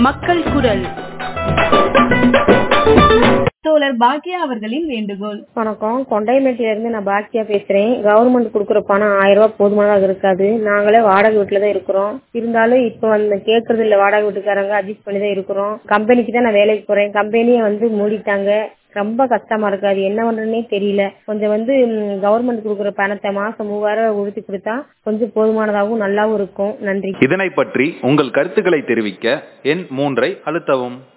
மக்கள் குரல் தோழர் பாக்கியா அவர்களின் வேண்டுகோள் வணக்கம் கொண்டைமேட்டில இருந்து நான் பாக்கியா பேசுறேன் கவர்மெண்ட் கொடுக்குற பணம் ஆயிரம் ரூபாய் போதுமானதாக இருக்காது நாங்களே வாடகை வீட்டுல தான் இருக்கிறோம் இருந்தாலும் இப்ப வந்து கேட்கறது இல்ல வாடகை வீட்டுக்காரங்க அட்ஜஸ்ட் பண்ணி தான் இருக்கிறோம் கம்பெனிக்கு தான் நான் வேலைக்கு போறேன் கம்பெனியை வந்து மூடிட்டாங்க ரொம்ப கஷ்டமா இருக்கு அது என்ன பண்றதுனே தெரியல கொஞ்சம் வந்து கவர்மெண்ட் கொடுக்குற பணத்தை மாசம் மூவாயிரம் உறுதி கொடுத்தா கொஞ்சம் போதுமானதாகவும் நல்லாவும் இருக்கும் நன்றி இதனை பற்றி உங்கள் கருத்துக்களை தெரிவிக்க எண் மூன்றை அழுத்தவும்